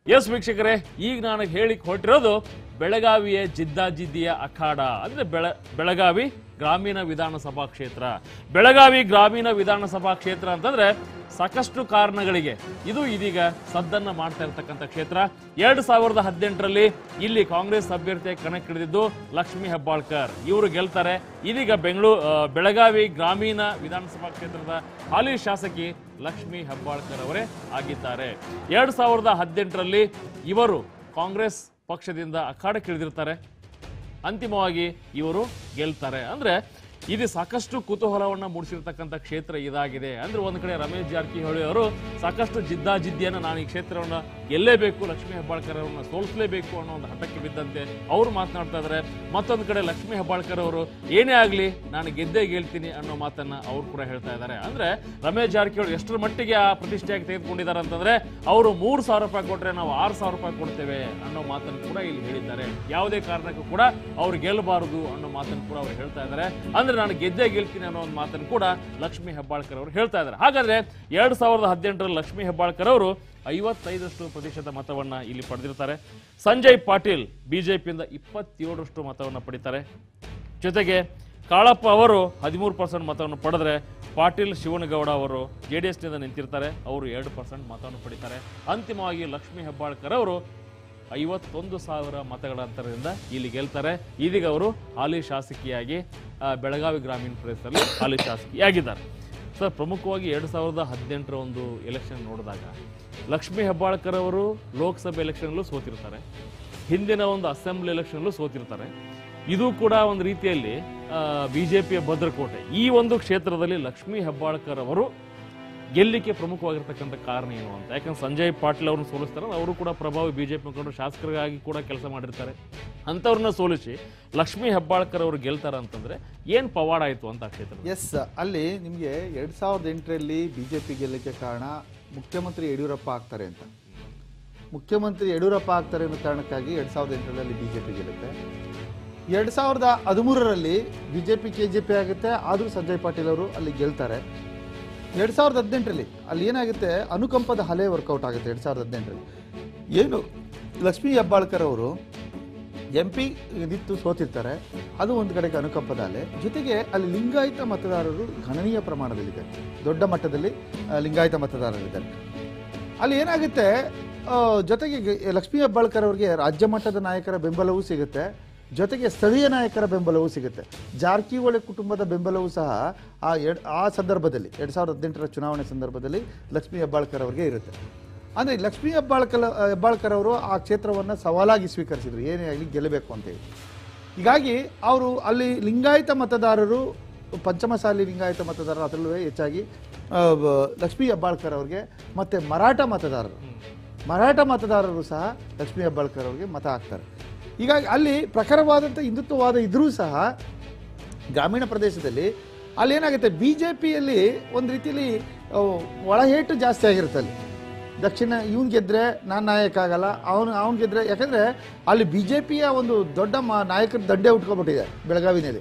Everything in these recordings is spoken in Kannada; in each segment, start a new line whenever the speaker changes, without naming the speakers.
ಎಸ್ ವೀಕ್ಷಕರೇ ಈಗ ನಾನು ಹೇಳಿಕ್ ಹೊರಟಿರೋದು ಬೆಳಗಾವಿಯ ಜಿದ್ದಾಜಿದ್ದಿಯ ಅಖಾಡ ಅಂದ್ರೆ ಬೆಳ ಬೆಳಗಾವಿ ಗ್ರಾಮೀಣ ವಿಧಾನಸಭಾ ಕ್ಷೇತ್ರ ಬೆಳಗಾವಿ ಗ್ರಾಮೀಣ ವಿಧಾನಸಭಾ ಕ್ಷೇತ್ರ ಅಂತಂದ್ರೆ ಸಾಕಷ್ಟು ಕಾರಣಗಳಿಗೆ ಇದು ಇದೀಗ ಸದ್ದನ್ನ ಮಾಡ್ತಾ ಇರತಕ್ಕಂಥ ಕ್ಷೇತ್ರ ಎರಡ್ ಸಾವಿರದ ಹದಿನೆಂಟರಲ್ಲಿ ಇಲ್ಲಿ ಕಾಂಗ್ರೆಸ್ ಅಭ್ಯರ್ಥಿ ಕಣಕ್ಕಿಳಿದಿದ್ದು ಲಕ್ಷ್ಮೀ ಹೆಬ್ಬಾಳ್ಕರ್ ಇವರು ಗೆಲ್ತಾರೆ ಇದೀಗ ಬೆಂಗಳೂರು ಆ, ಬೆಳಗಾವಿ ಗ್ರಾಮೀಣ ವಿಧಾನಸಭಾ ಕ್ಷೇತ್ರದ ಹಾಲಿ ಶಾಸಕಿ ಲಕ್ಷ್ಮೀ ಹೆಬ್ಬಾಳ್ಕರ್ ಅವರೇ ಆಗಿದ್ದಾರೆ ಎರಡ್ ಸಾವಿರದ ಹದಿನೆಂಟರಲ್ಲಿ ಇವರು ಕಾಂಗ್ರೆಸ್ ಪಕ್ಷದಿಂದ ಅಖಾಡಕ್ಕಿಳಿದಿರ್ತಾರೆ ಅಂತಿಮವಾಗಿ ಇವರು ಗೆಲ್ತಾರೆ ಅಂದ್ರೆ ಇದು ಸಾಕಷ್ಟು ಕುತೂಹಲವನ್ನ ಮೂಡಿಸಿರ್ತಕ್ಕಂಥ ಕ್ಷೇತ್ರ ಇದಾಗಿದೆ ಅಂದ್ರೆ ಒಂದ್ ಕಡೆ ರಮೇಶ್ ಜಾರಕಿಹೊಳಿ ಅವರು ಸಾಕಷ್ಟು ಜಿದ್ದಾಜಿದ್ದಿಯನ್ನ ನಾನು ಈ ಕ್ಷೇತ್ರವನ್ನ ಗೆಲ್ಲೇಬೇಕು ಲಕ್ಷ್ಮೀ ಹೆಬ್ಬಾಳ್ಕರ್ ಅವರನ್ನ ಸೋಲಿಸಲೇಬೇಕು ಅನ್ನೋ ಒಂದು ಹಠಕ್ಕೆ ಬಿದ್ದಂತೆ ಅವರು ಮಾತನಾಡ್ತಾ ಇದ್ದಾರೆ ಮತ್ತೊಂದು ಕಡೆ ಲಕ್ಷ್ಮೀ ಹೆಬ್ಬಾಳ್ಕರ್ ಅವರು ಏನೇ ಆಗ್ಲಿ ನಾನು ಗೆದ್ದೇ ಗೆಲ್ತೀನಿ ಅನ್ನೋ ಮಾತನ್ನ ಅವ್ರು ಕೂಡ ಹೇಳ್ತಾ ಇದ್ದಾರೆ ಅಂದ್ರೆ ರಮೇಶ್ ಜಾರಕಿಹೊಳಿ ಎಷ್ಟರ ಮಟ್ಟಿಗೆ ಆ ಪ್ರತಿಷ್ಠೆಯಾಗಿ ತೆಗೆದುಕೊಂಡಿದ್ದಾರೆ ಅಂತಂದ್ರೆ ಅವರು ಮೂರು ಸಾವಿರ ರೂಪಾಯಿ ಕೊಟ್ರೆ ನಾವು ಆರು ಸಾವಿರ ರೂಪಾಯಿ ಕೊಡ್ತೇವೆ ಅನ್ನೋ ಮಾತನ್ನು ಕೂಡ ಇಲ್ಲಿ ಹೇಳಿದ್ದಾರೆ ಯಾವುದೇ ಕಾರಣಕ್ಕೂ ಕೂಡ ಅವ್ರು ಗೆಲ್ಲಬಾರದು ಅನ್ನೋ ಮಾತನ್ನು ಕೂಡ ಅವ್ರು ಹೇಳ್ತಾ ಇದ್ದಾರೆ ಅಂದ್ರೆ ನಾನು ಗೆದ್ದೇ ಗೆಲ್ತೀನಿ ಅನ್ನೋ ಒಂದು ಮಾತನ್ನು ಕೂಡ ಲಕ್ಷ್ಮೀ ಹೆಬ್ಬಾಳ್ಕರ್ ಅವರು ಹೇಳ್ತಾ ಇದ್ದಾರೆ ಹಾಗಾದ್ರೆ ಎರಡ್ ಸಾವಿರದ ಹದಿನೆಂಟರಲ್ಲಿ ಲಕ್ಷ್ಮೀ ಹೆಬ್ಬಾಳ್ಕರ್ ಅವರು ಐವತ್ತೈದರಷ್ಟು ಪ್ರತಿಶತ ಮತವನ್ನ ಇಲ್ಲಿ ಪಡೆದಿರ್ತಾರೆ ಸಂಜಯ್ ಪಾಟೀಲ್ ಬಿಜೆಪಿಯಿಂದ ಇಪ್ಪತ್ತೇಳರಷ್ಟು ಮತವನ್ನ ಪಡಿತಾರೆ ಜೊತೆಗೆ ಕಾಳಪ್ಪ ಅವರು ಹದಿಮೂರು ಪರ್ಸೆಂಟ್ ಮತವನ್ನು ಪಡೆದ್ರೆ ಪಾಟೀಲ್ ಶಿವನಗೌಡ ಅವರು ಜೆ ಡಿ ಎಸ್ನಿಂದ ನಿಂತಿರ್ತಾರೆ ಅವರು ಎರಡು ಪರ್ಸೆಂಟ್ ಮತವನ್ನು ಪಡಿತಾರೆ ಅಂತಿಮವಾಗಿ ಲಕ್ಷ್ಮೀ ಹೆಬ್ಬಾಳ್ಕರ್ ಅವರು ಐವತ್ತೊಂದು ಸಾವಿರ ಮತಗಳ ಅಂತರದಿಂದ ಇಲ್ಲಿ ಗೆಲ್ತಾರೆ ಇದೀಗ ಅವರು ಹಾಲಿ ಶಾಸಕಿಯಾಗಿ ಆ, ಬೆಳಗಾವಿ ಗ್ರಾಮೀಣ ಪ್ರದೇಶದಲ್ಲಿ ಹಾಲಿ ಶಾಸಕಿಯಾಗಿದ್ದಾರೆ ಸರ್ ಪ್ರಮುಖವಾಗಿ ಎರಡು ಸಾವಿರದ ಹದಿನೆಂಟರ ಒಂದು ಎಲೆಕ್ಷನ್ ನೋಡಿದಾಗ ಲಕ್ಷ್ಮೀ ಹೆಬ್ಬಾಳ್ಕರ್ ಅವರು ಲೋಕಸಭೆ ಎಲೆಕ್ಷನ್ಲೂ ಸೋತಿರ್ತಾರೆ ಹಿಂದಿನ ಒಂದು ಅಸೆಂಬ್ಲಿ ಎಲೆಕ್ಷನ್ಲೂ ಸೋತಿರ್ತಾರೆ ಇದು ಕೂಡ ಒಂದು ರೀತಿಯಲ್ಲಿ ಬಿಜೆಪಿಯ ಭದ್ರಕೋಟೆ ಈ ಒಂದು ಕ್ಷೇತ್ರದಲ್ಲಿ ಲಕ್ಷ್ಮೀ ಹೆಬ್ಬಾಳ್ಕರ್ ಅವರು ಗೆಲ್ಲಿಕ್ಕೆ ಪ್ರಮುಖವಾಗಿರ್ತಕ್ಕಂಥ ಕಾರಣ ಏನು ಅಂತ ಯಾಕಂದ್ರೆ ಸಂಜಯ್ ಪಾಟೀಲ್ ಅವ್ರನ್ನ ಸೋಲಿಸ್ತಾರೆ ಅವರು ಕೂಡ ಪ್ರಭಾವಿ ಬಿಜೆಪಿ ಮುಖಂಡರು ಶಾಸಕರಾಗಿ ಕೂಡ ಕೆಲಸ ಮಾಡಿರ್ತಾರೆ ಅಂಥವ್ರನ್ನ ಸೋಲಿಸಿ ಲಕ್ಷ್ಮೀ ಹೆಬ್ಬಾಳ್ಕರ್ ಅವರು ಗೆಲ್ತಾರ ಅಂತಂದ್ರೆ ಏನ್ ಪವಾಡ ಆಯ್ತು ಅಂತ ಆ ಕ್ಷೇತ್ರ
ಎಸ್ ಅಲ್ಲಿ ನಿಮಗೆ ಎರಡು ಸಾವಿರದ ಎಂಟರಲ್ಲಿ ಬಿ ಜೆ ಪಿ ಗೆಲ್ಲಕ್ಕೆ ಕಾರಣ ಮುಖ್ಯಮಂತ್ರಿ ಯಡಿಯೂರಪ್ಪ ಆಗ್ತಾರೆ ಅಂತ ಮುಖ್ಯಮಂತ್ರಿ ಯಡಿಯೂರಪ್ಪ ಆಗ್ತಾರೆ ಅನ್ನೋ ಕಾರಣಕ್ಕಾಗಿ ಎರಡು ಸಾವಿರದ ಎಂಟರಲ್ಲಿ ಬಿ ಜೆ ಪಿ ಗೆಲ್ಲುತ್ತೆ ಎರಡು ಸಾವಿರದ ಹದಿಮೂರರಲ್ಲಿ B J P K J P ಆಗುತ್ತೆ ಆದರೂ ಸಂಜಯ್ ಪಾಟೀಲ್ ಅವರು ಅಲ್ಲಿ ಗೆಲ್ತಾರೆ ಎರಡು ಸಾವಿರದ ಹದಿನೆಂಟರಲ್ಲಿ ಅಲ್ಲಿ ಏನಾಗುತ್ತೆ ಅನುಕಂಪದ ಅಲೆ ವರ್ಕೌಟ್ ಆಗುತ್ತೆ ಎರಡು ಸಾವಿರದ ಹದಿನೆಂಟರಲ್ಲಿ ಏನು ಲಕ್ಷ್ಮೀ ಹೆಬ್ಬಾಳ್ಕರ್ ಅವರು ಎಂ ಪಿ ನಿಂತು ಸೋತಿರ್ತಾರೆ ಅದು ಒಂದು ಕಡೆಗೆ ಅನುಕಂಪದ ಅಲೆ ಜೊತೆಗೆ ಅಲ್ಲಿ ಲಿಂಗಾಯತ ಮತದಾರರು ಗಣನೀಯ ಪ್ರಮಾಣದಲ್ಲಿದ್ದಾರೆ ದೊಡ್ಡ ಮಟ್ಟದಲ್ಲಿ ಆ, ಲಿಂಗಾಯತ ಮತದಾರರಿದ್ದಾರೆ ಅಲ್ಲಿ ಏನಾಗುತ್ತೆ ಆ, ಜೊತೆಗೆ ಗೆ- ಲಕ್ಷ್ಮೀ ಹೆಬ್ಬಾಳ್ಕರ್ ಅವರಿಗೆ ರಾಜ್ಯ ಮಟ್ಟದ ನಾಯಕರ ಬೆಂಬಲವೂ ಸಿಗುತ್ತೆ ಜೊತೆಗೆ ಸ್ಥಳೀಯ ನಾಯಕರ ಬೆಂಬಲವೂ ಸಿಗುತ್ತೆ ಜಾರಕಿಹೊಳಿ ಕುಟುಂಬದ ಬೆಂಬಲವೂ ಸಹ ಆ ಎಡ್ ಆ ಸಂದರ್ಭದಲ್ಲಿ ಎರಡು ಸಾವಿರದ ಹದಿನೆಂಟರ ಚುನಾವಣೆ ಸಂದರ್ಭದಲ್ಲಿ ಲಕ್ಷ್ಮೀ ಹೆಬ್ಬಾಳ್ಕರ್ ಅವರಿಗೆ ಇರುತ್ತೆ ಅಂದರೆ ಲಕ್ಷ್ಮೀ ಹೆಬ್ಬಾಳ್ಕರ್ ಹೆಬ್ಬಾಳ್ಕರ್ ಅವರು ಆ ಕ್ಷೇತ್ರವನ್ನು ಸವಾಲಾಗಿ ಸ್ವೀಕರಿಸಿದ್ರು ಏನೇ ಆಗಲಿ ಗೆಲ್ಲಬೇಕು ಅಂತೇಳಿ ಹೀಗಾಗಿ ಅವರು ಅಲ್ಲಿ ಲಿಂಗಾಯತ ಮತದಾರರು ಪಂಚಮಸಾಲಿ ಲಿಂಗಾಯತ ಮತದಾರರು ಅದರಲ್ಲೂ ಹೆಚ್ಚಾಗಿ ಆ, ಬ- ಲಕ್ಷ್ಮೀ ಹೆಬ್ಬಾಳ್ಕರ್ ಅವ್ರಿಗೆ ಮತ್ತು ಮರಾಠ ಮತದಾರರು ಮರಾಠ ಮತದಾರರು ಸಹ ಲಕ್ಷ್ಮೀ ಹೆಬ್ಬಾಳ್ಕರ್ ಅವ್ರಿಗೆ ಮತ ಹಾಕ್ತಾರೆ ಹೀಗಾಗಿ ಅಲ್ಲಿ ಪ್ರಖರವಾದಂಥ ಹಿಂದುತ್ವವಾದ ಇದ್ರೂ ಸಹ ಗ್ರಾಮೀಣ ಪ್ರದೇಶದಲ್ಲಿ ಅಲ್ಲಿ ಏನಾಗುತ್ತೆ ಬಿ ಜೆ ಪಿಯಲ್ಲಿ ಒಂದು ರೀತಿಯಲ್ಲಿ ಆ, ಒಳಹೇಟು ಜಾಸ್ತಿ ಆಗಿರುತ್ತೆ ಅಲ್ಲಿ ದಕ್ಷಿಣ ಇವನ್ ಗೆದ್ರೆ ನಾನು ನಾಯಕ ಆಗಲ್ಲ ಅವನು ಅವ್ನು ಗೆದ್ರೆ ಯಾಕಂದರೆ ಅಲ್ಲಿ ಬಿ ಜೆ ಪಿಯ ಒಂದು ದೊಡ್ಡ ಮ ನಾಯಕರ ದಂಡೆ ಉಟ್ಕೊಬಿಟ್ಟಿದೆ ಬೆಳಗಾವಿನಲ್ಲಿ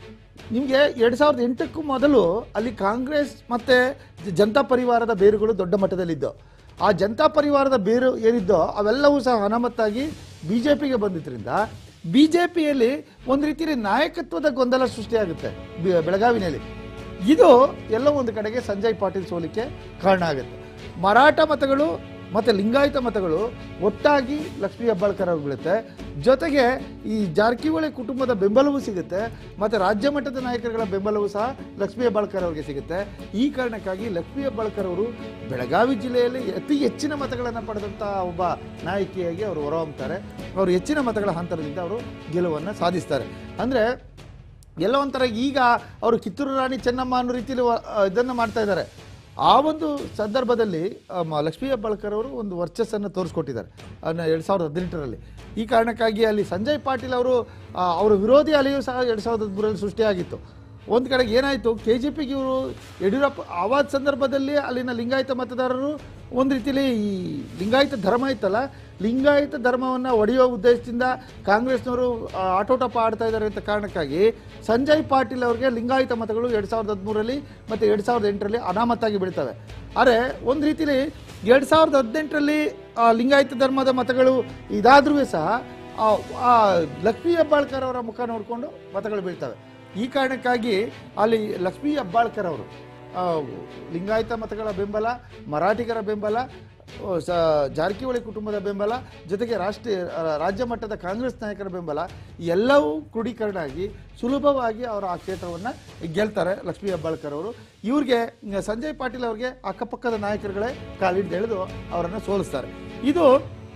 ನಿಮಗೆ ಎರಡು ಸಾವಿರದ ಎಂಟಕ್ಕೂ ಮೊದಲು ಅಲ್ಲಿ ಕಾಂಗ್ರೆಸ್ ಮತ್ತು ಜನತಾ ಪರಿವಾರದ ಬೇರುಗಳು ದೊಡ್ಡ ಮಟ್ಟದಲ್ಲಿದ್ದವು ಆ ಜನತಾ ಪರಿವಾರದ ಬೇರು ಏನಿದ್ದೋ ಅವೆಲ್ಲವೂ ಸಹ ಅನಾಮತ್ತಾಗಿ ಬಿ ಜೆ ಪಿಗೆ ಬಂದಿದ್ದರಿಂದ ಬಿ ಜೆ ಪಿಯಲ್ಲಿ ಒಂದು ರೀತಿಯಲ್ಲಿ ನಾಯಕತ್ವದ ಗೊಂದಲ ಸೃಷ್ಟಿಯಾಗುತ್ತೆ ಬಿ- ಬೆಳಗಾವಿನಲ್ಲಿ ಇದು ಎಲ್ಲೋ ಒಂದು ಕಡೆಗೆ ಸಂಜಯ್ ಪಾಟೀಲ್ ಸೋಲಿಕ್ಕೆ ಕಾರಣ ಆಗುತ್ತೆ ಮರಾಠ ಮತಗಳು ಮತ್ತು ಲಿಂಗಾಯತ ಮತಗಳು ಒಟ್ಟಾಗಿ ಲಕ್ಷ್ಮೀ ಹೆಬ್ಬಾಳ್ಕರ್ ಅವ್ರಿಗೆ ಬೀಳುತ್ತೆ ಜೊತೆಗೆ ಈ ಜಾರಕಿಹೊಳಿ ಕುಟುಂಬದ ಬೆಂಬಲವೂ ಸಿಗುತ್ತೆ ಮತ್ತು ರಾಜ್ಯ ಮಟ್ಟದ ನಾಯಕರುಗಳ ಬೆಂಬಲವೂ ಸಹ ಲಕ್ಷ್ಮೀ ಹೆಬ್ಬಾಳ್ಕರ್ ಅವರಿಗೆ ಸಿಗುತ್ತೆ ಈ ಕಾರಣಕ್ಕಾಗಿ ಲಕ್ಷ್ಮೀ ಹೆಬ್ಬಾಳ್ಕರ್ ಅವರು ಬೆಳಗಾವಿ ಜಿಲ್ಲೆಯಲ್ಲಿ ಅತಿ ಹೆಚ್ಚಿನ ಮತಗಳನ್ನು ಪಡೆದಂಥ ಒಬ್ಬ ನಾಯಕಿಯಾಗಿ ಅವರು ಹೊರಹೊಮ್ತಾರೆ ಅವರು ಹೆಚ್ಚಿನ ಮತಗಳ ಅಂತರದಿಂದ ಅವರು ಗೆಲುವನ್ನು ಸಾಧಿಸ್ತಾರೆ ಅಂದರೆ ಎಲ್ಲೋ ಒಂಥರ ಈಗ ಅವರು ಕಿತ್ತೂರು ರಾಣಿ ಚೆನ್ನಮ್ಮ ಅನ್ನೋ ರೀತಿಯಲ್ಲಿ ಇದನ್ನು ಮಾಡ್ತಾ ಇದ್ದಾರೆ ಆ ಒಂದು ಸಂದರ್ಭದಲ್ಲಿ ಆ, ಮ- ಲಕ್ಷ್ಮೀ ಹೆಬ್ಬಾಳ್ಕರ್ ಅವರು ಒಂದು ವರ್ಚಸ್ಸನ್ನು ತೋರಿಸ್ಕೊಟ್ಟಿದ್ದಾರೆ ಅದನ್ನ ಎರಡು ಸಾವಿರದ ಹದಿನೆಂಟರಲ್ಲಿ ಈ ಕಾರಣಕ್ಕಾಗಿ ಅಲ್ಲಿ ಸಂಜಯ್ ಪಾಟೀಲ್ ಅವರು ಆ, ಅವರ ವಿರೋಧಿ ಅಲೆಯೂ ಸಹ ಎರಡು ಸಾವಿರದ ಹದಿಮೂರರಲ್ಲಿ ಸೃಷ್ಟಿಯಾಗಿತ್ತು ಒಂದು ಕಡೆಗೆ ಏನಾಯಿತು ಕೆ ಜೆ ಪಿಗೆ ಇವರು ಯಡಿಯೂರಪ್ಪ ಆವಾದ ಸಂದರ್ಭದಲ್ಲಿ ಅಲ್ಲಿನ ಲಿಂಗಾಯತ ಮತದಾರರು ಒಂದು ರೀತಿಯಲ್ಲಿ ಈ ಲಿಂಗಾಯತ ಧರ್ಮ ಇತ್ತಲ್ಲ ಲಿಂಗಾಯತ ಧರ್ಮವನ್ನು ಒಡೆಯುವ ಉದ್ದೇಶದಿಂದ ಕಾಂಗ್ರೆಸ್ನವರು ಆ, ಆಟೋಟಪ ಆಡ್ತಾ ಇದ್ದಾರೆ ಅಂತ ಕಾರಣಕ್ಕಾಗಿ ಸಂಜಯ್ ಪಾಟೀಲ್ ಅವರಿಗೆ ಲಿಂಗಾಯತ ಮತಗಳು ಎರಡು ಸಾವಿರದ ಹದಿಮೂರರಲ್ಲಿ ಮತ್ತು ಎರಡು ಸಾವಿರದ ಎಂಟರಲ್ಲಿ ಅನಾಮತ್ತಾಗಿ ಬೀಳ್ತವೆ ಆದರೆ ಒಂದು ರೀತಿಯಲ್ಲಿ ಎರಡು ಸಾವಿರದ ಹದಿನೆಂಟರಲ್ಲಿ ಆ, ಲಿಂಗಾಯತ ಧರ್ಮದ ಮತಗಳು ಇದಾದ್ರೂ ಸಹ ಆ, ಆ ಲಕ್ಷ್ಮೀ ಹೆಬ್ಬಾಳ್ಕರ್ ಅವರ ಮುಖ ನೋಡಿಕೊಂಡು ಮತಗಳು ಬೀಳ್ತವೆ ಈ ಕಾರಣಕ್ಕಾಗಿ ಅಲ್ಲಿ ಲಕ್ಷ್ಮೀ ಹೆಬ್ಬಾಳ್ಕರ್ ಅವರು ಆ, ಲಿಂಗಾಯತ ಮತಗಳ ಬೆಂಬಲ ಮರಾಠಿಗರ ಬೆಂಬಲ ಆ, ಸ ಜಾರಕಿಹೊಳಿ ಕುಟುಂಬದ ಬೆಂಬಲ ಜೊತೆಗೆ ರಾಷ್ಟ್ರೀಯ ಆ, ರಾಜ್ಯ ಮಟ್ಟದ ಕಾಂಗ್ರೆಸ್ ನಾಯಕರ ಬೆಂಬಲ ಎಲ್ಲವೂ ಕ್ರೋಢೀಕರಣ ಆಗಿ ಸುಲಭವಾಗಿ ಅವರು ಆ ಕ್ಷೇತ್ರವನ್ನು ಗೆಲ್ತಾರೆ ಲಕ್ಷ್ಮೀ ಹೆಬ್ಬಾಳ್ಕರ್ ಅವರು ಇವ್ರಿಗೆ ಮ್, ಸಂಜಯ್ ಪಾಟೀಲ್ ಅವರಿಗೆ ಅಕ್ಕಪಕ್ಕದ ನಾಯಕರುಗಳೇ ಕಾಲಿಡ್ದು ಎಳೆದು ಅವರನ್ನು ಸೋಲಿಸ್ತಾರೆ ಇದು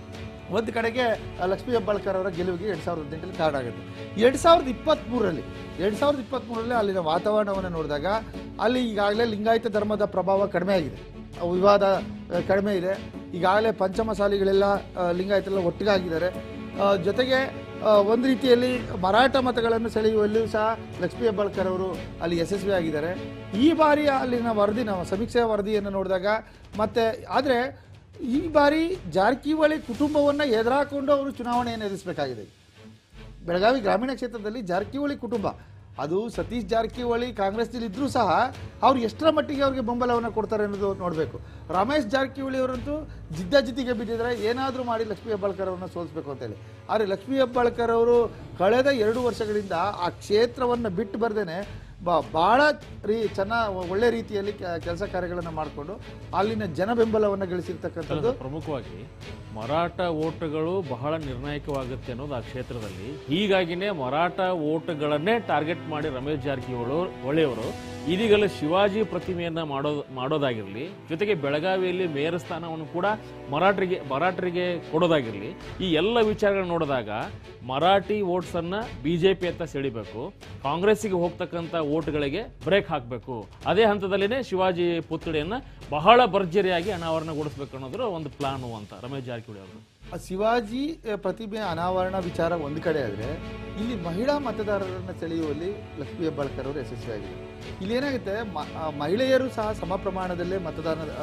ಒಂದು ಕಡೆಗೆ ಆ, ಲಕ್ಷ್ಮೀ ಹೆಬ್ಬಾಳ್ಕರ್ ಅವರ ಗೆಲುವಿಗೆ ಎರಡು ಸಾವಿರದ ಹದಿನೆಂಟರಲ್ಲಿ ಕಾರಣ ಆಗುತ್ತೆ ಎರಡು ಸಾವಿರದ ಇಪ್ಪತ್ತ್ಮೂರರಲ್ಲಿ ಎರಡು ಸಾವಿರದ ಇಪ್ಪತ್ತ್ಮೂರರಲ್ಲಿ ಅಲ್ಲಿನ ವಾತಾವರಣವನ್ನು ನೋಡಿದಾಗ ಅಲ್ಲಿ ಈಗಾಗಲೇ ಲಿಂಗಾಯತ ಧರ್ಮದ ಪ್ರಭಾವ ಕಡಿಮೆ ಆಗಿದೆ ಆ, ವಿವಾದ ಆ, ಕಡಿಮೆ ಇದೆ ಈಗಾಗಲೇ ಪಂಚಮಸಾಲಿಗಳೆಲ್ಲ ಆ, ಲಿಂಗಾಯತರೆಲ್ಲ ಒಟ್ಟಿಗಾಗಿದ್ದಾರೆ ಆ, ಜೊತೆಗೆ ಆ, ಒಂದು ರೀತಿಯಲ್ಲಿ ಮರಾಠ ಮತಗಳನ್ನು ಸೆಳೆಯುವಲ್ಲಿಯೂ ಸಹ ಲಕ್ಷ್ಮೀ ಹೆಬ್ಬಾಳ್ಕರ್ ಅವರು ಅಲ್ಲಿ ಯಶಸ್ವಿ ಆಗಿದ್ದಾರೆ ಈ ಬಾರಿ ಅಲ್ಲಿನ ವರದಿ ನಾವು ಸಮೀಕ್ಷೆ ವರದಿಯನ್ನು ನೋಡಿದಾಗ ಮತ್ತೆ ಆದರೆ ಈ ಬಾರಿ ಜಾರಕಿಹೊಳಿ ಕುಟುಂಬವನ್ನು ಎದುರಾಕೊಂಡು ಅವರು ಚುನಾವಣೆಯನ್ನು ಎದುರಿಸಬೇಕಾಗಿದೆ ಬೆಳಗಾವಿ ಗ್ರಾಮೀಣ ಕ್ಷೇತ್ರದಲ್ಲಿ ಜಾರಕಿಹೊಳಿ ಕುಟುಂಬ ಅದು ಸತೀಶ್ ಜಾರಕಿಹೊಳಿ ಕಾಂಗ್ರೆಸ್ನಲ್ಲಿ ಇದ್ರೂ ಸಹ ಅವ್ರು ಎಷ್ಟರ ಮಟ್ಟಿಗೆ ಅವ್ರಿಗೆ ಬೆಂಬಲವನ್ನು ಕೊಡ್ತಾರೆ ಅನ್ನೋದು ನೋಡಬೇಕು ರಮೇಶ್ ಜಾರಕಿಹೊಳಿ ಅವರಂತೂ ಜಿದ್ದಾಜಿದ್ದಿಗೆ ಬಿದ್ದಿದ್ದಾರೆ ಏನಾದರೂ ಮಾಡಿ ಲಕ್ಷ್ಮೀ ಹೆಬ್ಬಾಳ್ಕರ್ ಅವ್ರನ್ನ ಸೋಲಿಸ್ಬೇಕು ಅಂತೇಳಿ ಆದರೆ ಲಕ್ಷ್ಮೀ ಹೆಬ್ಬಾಳ್ಕರ್ ಅವರು ಕಳೆದ ಎರಡು ವರ್ಷಗಳಿಂದ ಆ ಕ್ಷೇತ್ರವನ್ನು ಬಿಟ್ಟು ಬರ್ದೇನೆ ಬ ಭಾಳ ರೀ ಚೆನ್ನಾಗಿ ಒಳ್ಳೆ ರೀತಿಯಲ್ಲಿ ಕೆಲಸ ಕಾರ್ಯಗಳನ್ನು ಮಾಡಿಕೊಂಡು ಅಲ್ಲಿನ ಜನ ಬೆಂಬಲವನ್ನು ಗಳಿಸಿರ್ತಕ್ಕಂಥದ್ದು
ಪ್ರಮುಖವಾಗಿ ಮರಾಠ ಓಟುಗಳು ಬಹಳ ನಿರ್ಣಾಯಕವಾಗುತ್ತೆ ಅನ್ನೋದು ಆ ಕ್ಷೇತ್ರದಲ್ಲಿ ಹೀಗಾಗಿನೇ ಮರಾಠ ಓಟುಗಳನ್ನೇ ಟಾರ್ಗೆಟ್ ಮಾಡಿ ರಮೇಶ್ ಜಾರಕಿಹೊಳಿ ಹೊಳೆಯವರು ಇದೀಗಲೇ ಶಿವಾಜಿ ಪ್ರತಿಮೆಯನ್ನ ಮಾಡೋದು ಮಾಡೋದಾಗಿರಲಿ ಜೊತೆಗೆ ಬೆಳಗಾವಿಯಲ್ಲಿ ಮೇಯರ್ ಸ್ಥಾನವನ್ನು ಕೂಡ ಮರಾಠರಿಗೆ ಮರಾಠರಿಗೆ ಕೊಡೋದಾಗಿರಲಿ ಈ ಎಲ್ಲ ವಿಚಾರಗಳನ್ನ ನೋಡಿದಾಗ ಮರಾಠಿ ಓಟ್ಸ್ ಅನ್ನ ಬಿಜೆಪಿ ಅಂತ ಸೆಳಿಬೇಕು ಕಾಂಗ್ರೆಸ್ಸಿಗೆ ಹೋಗ್ತಕ್ಕಂಥ ಓಟ್ಗಳಿಗೆ ಬ್ರೇಕ್ ಹಾಕಬೇಕು ಅದೇ ಹಂತದಲ್ಲಿನೇ ಶಿವಾಜಿ ಪುತ್ಥಳಿಯನ್ನ ಬಹಳ ಭರ್ಜರಿಯಾಗಿ ಅನಾವರಣಗೊಳಿಸಬೇಕು ಅನ್ನೋದ್ರ ಒಂದು ಪ್ಲಾನು ಅಂತ ರಮೇಶ್ ಜಾರಕಿಹೊಳಿ ಅವರು
ಆ ಶಿವಾಜಿ ಅಹ್, ಪ್ರತಿಮೆ ಅನಾವರಣ ವಿಚಾರ ಒಂದು ಕಡೆ ಆದರೆ ಇಲ್ಲಿ ಮಹಿಳಾ ಮತದಾರರನ್ನು ಸೆಳೆಯುವಲ್ಲಿ ಲಕ್ಷ್ಮೀ ಹೆಬ್ಬಾಳ್ಕರ್ ಅವರು ಯಶಸ್ವಿಯಾಗಿದೆ ಇಲ್ಲಿ ಏನಾಗುತ್ತೆ ಮ- ಆ, ಮಹಿಳೆಯರು ಸಹ ಸಮ ಪ್ರಮಾಣದಲ್ಲೇ ಮತದಾನ ಆ,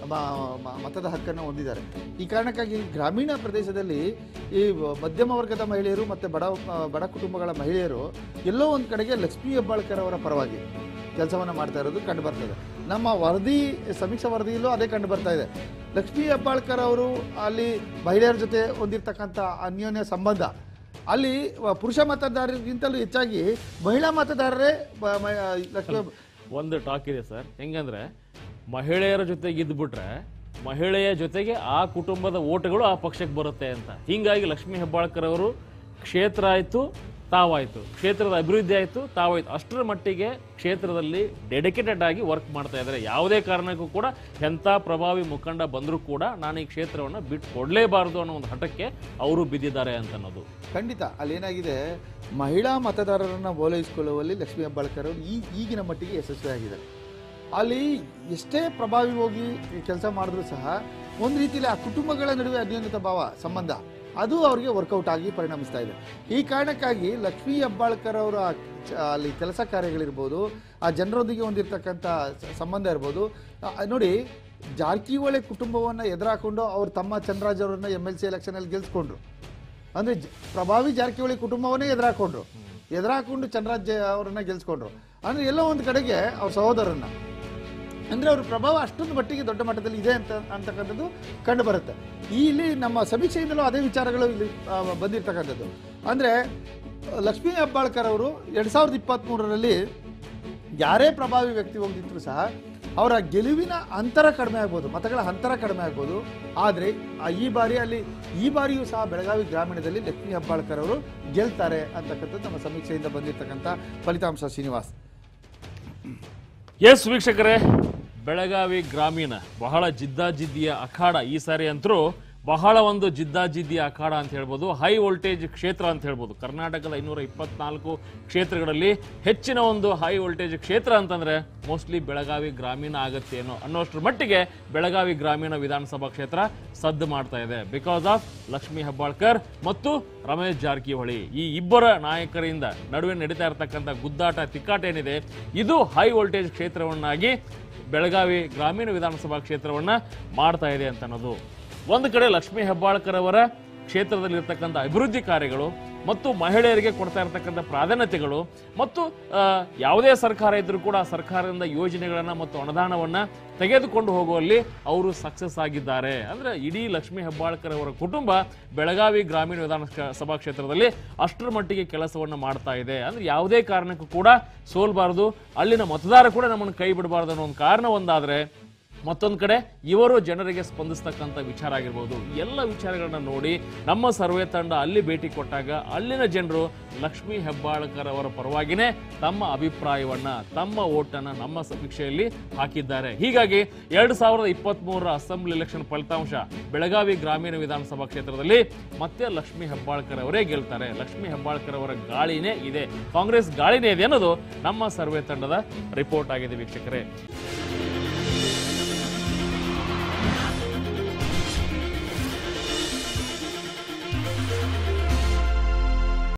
ಮ- ಮ- ಮತದ ಹಕ್ಕನ್ನು ಹೊಂದಿದ್ದಾರೆ ಈ ಕಾರಣಕ್ಕಾಗಿ ಗ್ರಾಮೀಣ ಪ್ರದೇಶದಲ್ಲಿ ಈ ವ- ಮಧ್ಯಮ ವರ್ಗದ ಮಹಿಳೆಯರು ಮತ್ತು ಬಡ ಆ, ಬಡ ಕುಟುಂಬಗಳ ಮಹಿಳೆಯರು ಎಲ್ಲೋ ಒಂದು ಕಡೆಗೆ ಲಕ್ಷ್ಮೀ ಹೆಬ್ಬಾಳ್ಕರ್ ಅವರ ಪರವಾಗಿ ಕೆಲಸವನ್ನು ಮಾಡ್ತಾ ಇರೋದು ಕಂಡು ಬರ್ತದೆ ನಮ್ಮ ವರದಿ ಸಮೀಕ್ಷಾ ವರದಿಯಲ್ಲೂ ಅದೇ ಕಂಡು ಬರ್ತಾ ಇದೆ ಲಕ್ಷ್ಮೀ ಹೆಬ್ಬಾಳ್ಕರ್ ಅವರು ಅಲ್ಲಿ ಮಹಿಳೆಯರ ಜೊತೆ ಹೊಂದಿರತಕ್ಕಂಥ ಅನ್ಯೋನ್ಯ ಸಂಬಂಧ ಅಲ್ಲಿ ವ- ಪುರುಷ ಮತದಾರರಿಗಿಂತಲೂ ಹೆಚ್ಚಾಗಿ ಮಹಿಳಾ ಮತದಾರರೇ ಬ- ಮ- ಲಕ್ಷ್ಮೀ ಹೆಬ್ಬ-
ಒಂದು ಟಾಕ್ ಇದೆ ಸರ್ ಹೆಂಗಂದ್ರೆ ಮಹಿಳೆಯರ ಜೊತೆಗೆ ಇದ್ಬಿಟ್ರೆ ಮಹಿಳೆಯ ಜೊತೆಗೆ ಆ ಕುಟುಂಬದ ಓಟುಗಳು ಆ ಪಕ್ಷಕ್ಕೆ ಬರುತ್ತೆ ಅಂತ ಹಿಂಗಾಗಿ ಲಕ್ಷ್ಮೀ ಹೆಬ್ಬಾಳ್ಕರ್ ಅವರು ಕ್ಷೇತ್ರ ಆಯ್ತು ತಾವಾಯ್ತು ಕ್ಷೇತ್ರದ ಅಭಿವೃದ್ಧಿ ಆಯ್ತು ತಾವಾಯ್ತು ಅಷ್ಟರ ಮಟ್ಟಿಗೆ ಕ್ಷೇತ್ರದಲ್ಲಿ ಡೆಡಿಕೇಟೆಡ್ ಆಗಿ ವರ್ಕ್ ಮಾಡ್ತಾ ಇದ್ದಾರೆ ಯಾವುದೇ ಕಾರಣಕ್ಕೂ ಕೂಡ ಎಂಥ ಪ್ರಭಾವಿ ಮುಖಂಡ ಬಂದರೂ ಕೂಡ ನಾನು ಈ ಕ್ಷೇತ್ರವನ್ನು ಬಿಟ್ಟು ಕೊಡಲೇಬಾರದು ಅನ್ನೋ ಒಂದು ಹಠಕ್ಕೆ ಅವರು ಬಿದ್ದಿದ್ದಾರೆ ಅಂತ ಅನ್ನೋದು
ಖಂಡಿತ ಅಲ್ಲೇನಾಗಿದೆ ಮಹಿಳಾ ಮತದಾರರನ್ನು ಓಲೈಸಿಕೊಳ್ಳುವಲ್ಲಿ ಲಕ್ಷ್ಮೀ ಹೆಬ್ಬಾಳ್ಕರ್ ಅವರು ಈ ಈಗಿನ ಮಟ್ಟಿಗೆ ಯಶಸ್ವಿಯಾಗಿದ್ದಾರೆ ಅಲ್ಲಿ ಎಷ್ಟೇ ಪ್ರಭಾವಿ ಹೋಗಿ ಕೆಲಸ ಮಾಡಿದ್ರು ಸಹ ಒಂದು ರೀತಿಯಲ್ಲಿ ಆ ಕುಟುಂಬಗಳ ನಡುವೆ ಅನ್ಯೋನ್ಯತ ಭಾವ ಸಂಬಂಧ ಅದು ಅವರಿಗೆ ವರ್ಕೌಟ್ ಆಗಿ ಪರಿಣಮಿಸ್ತಾ ಇದೆ ಈ ಕಾರಣಕ್ಕಾಗಿ ಲಕ್ಷ್ಮೀ ಹೆಬ್ಬಾಳ್ಕರ್ ಅವರ ಚ- ಅಲ್ಲಿ ಕೆಲಸ ಕಾರ್ಯಗಳಿರ್ಬೋದು ಆ ಜನರೊಂದಿಗೆ ಹೊಂದಿರತಕ್ಕಂಥ ಸ- ಸಂಬಂಧ ಇರ್ಬೋದು ಆ, ನೋಡಿ ಜಾರಕಿಹೊಳಿ ಕುಟುಂಬವನ್ನು ಎದುರಾಕೊಂಡು ಅವರು ತಮ್ಮ ಚಂದ್ರರಾಜ್ ಅವರನ್ನ ಎಮ್ ಎಲ್ ಸಿ ಎಲೆಕ್ಷನಲ್ಲಿ ಗೆಲ್ಸ್ಕೊಂಡ್ರು ಅಂದ್ರೆ ಜ- ಪ್ರಭಾವಿ ಜಾರಕಿಹೊಳಿ ಕುಟುಂಬವನ್ನೇ ಎದುರಾಕೊಂಡ್ರು ಎದುರಾಕೊಂಡು ಚಂದ್ರರಾಜ್ ಅವರನ್ನ ಗೆಲ್ಸ್ಕೊಂಡ್ರು ಅಂದ್ರೆ ಎಲ್ಲೋ ಒಂದು ಕಡೆಗೆ ಅವ್ರ ಸಹೋದರನ್ನ ಅಂದ್ರೆ ಅವ್ರ ಪ್ರಭಾವ ಅಷ್ಟೊಂದು ಮಟ್ಟಿಗೆ ದೊಡ್ಡ ಮಟ್ಟದಲ್ಲಿ ಇದೆ ಅಂತ ಅಂತಕ್ಕಂಥದ್ದು ಕಂಡು ಬರುತ್ತೆ ಈ ಇಲ್ಲಿ ನಮ್ಮ ಸಮೀಕ್ಷೆಯಿಂದಲೂ ಅದೇ ವಿಚಾರಗಳು ಇಲ್ಲಿ ಆ, ಬಂದಿರ್ತಕ್ಕಂಥದ್ದು ಅಂದ್ರೆ ಲಕ್ಷ್ಮೀ ಹೆಬ್ಬಾಳ್ಕರ್ ಅವರು ಎರಡ್ ಸಾವಿರದ ಇಪ್ಪತ್ತ್ ಮೂರರಲ್ಲಿ ಯಾರೇ ಪ್ರಭಾವಿ ವ್ಯಕ್ತಿ ಹೋಗಿದ್ರು ಸಹ ಅವರ ಗೆಲುವಿನ ಅಂತರ ಕಡಿಮೆ ಆಗ್ಬೋದು ಮತಗಳ ಅಂತರ ಕಡಿಮೆ ಆಗ್ಬೋದು ಆದರೆ ಈ ಬಾರಿ ಅಲ್ಲಿ ಈ ಬಾರಿಯೂ ಸಹ ಬೆಳಗಾವಿ ಗ್ರಾಮೀಣದಲ್ಲಿ ಲಕ್ಷ್ಮೀ ಹೆಬ್ಬಾಳ್ಕರ್ ಅವರು ಗೆಲ್ತಾರೆ ಅಂತಕ್ಕಂಥದ್ದು ನಮ್ಮ ಸಮೀಕ್ಷೆಯಿಂದ ಬಂದಿರತಕ್ಕಂಥ ಫಲಿತಾಂಶ ಶ್ರೀನಿವಾಸ್
ಎಸ್ ವೀಕ್ಷಕರೇ ಬೆಳಗಾವಿ ಗ್ರಾಮೀಣ ಬಹಳ ಜಿದ್ದಾಜಿದ್ದಿಯ ಅಖಾಡ ಈ ಸಾರಿ ಅಂತರೂ ಬಹಳ ಒಂದು ಜಿದ್ದಾಜಿದ್ದಿಯ ಅಖಾಡ ಅಂತ ಹೇಳ್ಬೋದು ಹೈ ವೋಲ್ಟೇಜ್ ಕ್ಷೇತ್ರ ಅಂತ ಹೇಳ್ಬೋದು ಕರ್ನಾಟಕದ ಐನೂರ ಇಪ್ಪತ್ನಾಲ್ಕು ಕ್ಷೇತ್ರಗಳಲ್ಲಿ ಹೆಚ್ಚಿನ ಒಂದು ಹೈ ವೋಲ್ಟೇಜ್ ಕ್ಷೇತ್ರ ಅಂತಂದ್ರೆ ಮೋಸ್ಟ್ಲಿ ಬೆಳಗಾವಿ ಗ್ರಾಮೀಣ ಆಗತ್ತೇನೋ ಅನ್ನೋಷ್ಟ್ರ ಮಟ್ಟಿಗೆ ಬೆಳಗಾವಿ ಗ್ರಾಮೀಣ ವಿಧಾನಸಭಾ ಕ್ಷೇತ್ರ ಸದ್ದು ಮಾಡ್ತಾ ಇದೆ ಬಿಕಾಸ್ ಆಫ್ ಲಕ್ಷ್ಮೀ ಹೆಬ್ಬಾಳ್ಕರ್ ಮತ್ತು ರಮೇಶ್ ಜಾರಕಿಹೊಳಿ ಈ ಇಬ್ಬರ ನಾಯಕರಿಂದ ನಡುವೆ ನಡೀತಾ ಇರತಕ್ಕಂಥ ಗುದ್ದಾಟ ತಿಕ್ಕಾಟ ಏನಿದೆ ಇದು ಹೈ ವೋಲ್ಟೇಜ್ ಕ್ಷೇತ್ರವನ್ನಾಗಿ ಬೆಳಗಾವಿ ಗ್ರಾಮೀಣ ವಿಧಾನಸಭಾ ಕ್ಷೇತ್ರವನ್ನ ಮಾಡ್ತಾ ಇದೆ ಅಂತ ಅನ್ನೋದು ಒಂದು ಕಡೆ ಲಕ್ಷ್ಮೀ ಹೆಬ್ಬಾಳ್ಕರ್ ಅವರ ಕ್ಷೇತ್ರದಲ್ಲಿರ್ತಕ್ಕಂಥ ಅಭಿವೃದ್ಧಿ ಕಾರ್ಯಗಳು ಮತ್ತು ಮಹಿಳೆಯರಿಗೆ ಕೊಡ್ತಾ ಇರತಕ್ಕಂಥ ಪ್ರಾಧಾನ್ಯತೆಗಳು ಮತ್ತು ಆ, ಯಾವುದೇ ಸರ್ಕಾರ ಇದ್ರೂ ಕೂಡ ಆ ಸರ್ಕಾರದಿಂದ ಯೋಜನೆಗಳನ್ನ ಮತ್ತು ಅನುದಾನವನ್ನ ತೆಗೆದುಕೊಂಡು ಹೋಗುವಲ್ಲಿ ಅವರು ಸಕ್ಸಸ್ ಆಗಿದ್ದಾರೆ ಅಂದ್ರೆ ಇಡೀ ಲಕ್ಷ್ಮೀ ಹೆಬ್ಬಾಳ್ಕರ್ ಅವರ ಕುಟುಂಬ ಬೆಳಗಾವಿ ಗ್ರಾಮೀಣ ವಿಧಾನ ಕ್ಷ- ಸಭಾ ಕ್ಷೇತ್ರದಲ್ಲಿ ಅಷ್ಟರ ಮಟ್ಟಿಗೆ ಕೆಲಸವನ್ನ ಮಾಡ್ತಾ ಇದೆ ಅಂದ್ರೆ ಯಾವುದೇ ಕಾರಣಕ್ಕೂ ಕೂಡ ಸೋಲ್ಬಾರದು ಅಲ್ಲಿನ ಮತದಾರ ಕೂಡ ನಮ್ಮನ್ನು ಕೈ ಬಿಡಬಾರ್ದು ಅನ್ನೋ ಒಂದು ಕಾರಣ ಒಂದಾದ್ರೆ ಮತ್ತೊಂದು ಕಡೆ ಇವರು ಜನರಿಗೆ ಸ್ಪಂದಿಸ್ತಕ್ಕಂಥ ವಿಚಾರ ಆಗಿರ್ಬೋದು ಎಲ್ಲ ವಿಚಾರಗಳನ್ನ ನೋಡಿ ನಮ್ಮ ಸರ್ವೆ ತಂಡ ಅಲ್ಲಿ ಭೇಟಿ ಕೊಟ್ಟಾಗ ಅಲ್ಲಿನ ಜನರು ಲಕ್ಷ್ಮೀ ಹೆಬ್ಬಾಳ್ಕರ್ ಅವರ ಪರವಾಗಿನೇ ತಮ್ಮ ಅಭಿಪ್ರಾಯವನ್ನ ತಮ್ಮ ಓಟನ್ನ ನಮ್ಮ ಸಮೀಕ್ಷೆಯಲ್ಲಿ ಹಾಕಿದ್ದಾರೆ ಹೀಗಾಗಿ ಎರಡು ಸಾವಿರದ ಇಪ್ಪತ್ತ್ ಮೂರರ ಅಸೆಂಬ್ಲಿ ಎಲೆಕ್ಷನ್ ಫಲಿತಾಂಶ ಬೆಳಗಾವಿ ಗ್ರಾಮೀಣ ವಿಧಾನಸಭಾ ಕ್ಷೇತ್ರದಲ್ಲಿ ಮತ್ತೆ ಲಕ್ಷ್ಮೀ ಹೆಬ್ಬಾಳ್ಕರ್ ಅವರೇ ಗೆಲ್ತಾರೆ ಲಕ್ಷ್ಮೀ ಹೆಬ್ಬಾಳ್ಕರ್ ಅವರ ಗಾಳಿನೇ ಇದೆ ಕಾಂಗ್ರೆಸ್ ಗಾಳಿನೇ ಇದೆ ಅನ್ನೋದು ನಮ್ಮ ಸರ್ವೆ ತಂಡದ ರಿಪೋರ್ಟ್ ಆಗಿದೆ ವೀಕ್ಷಕರೇ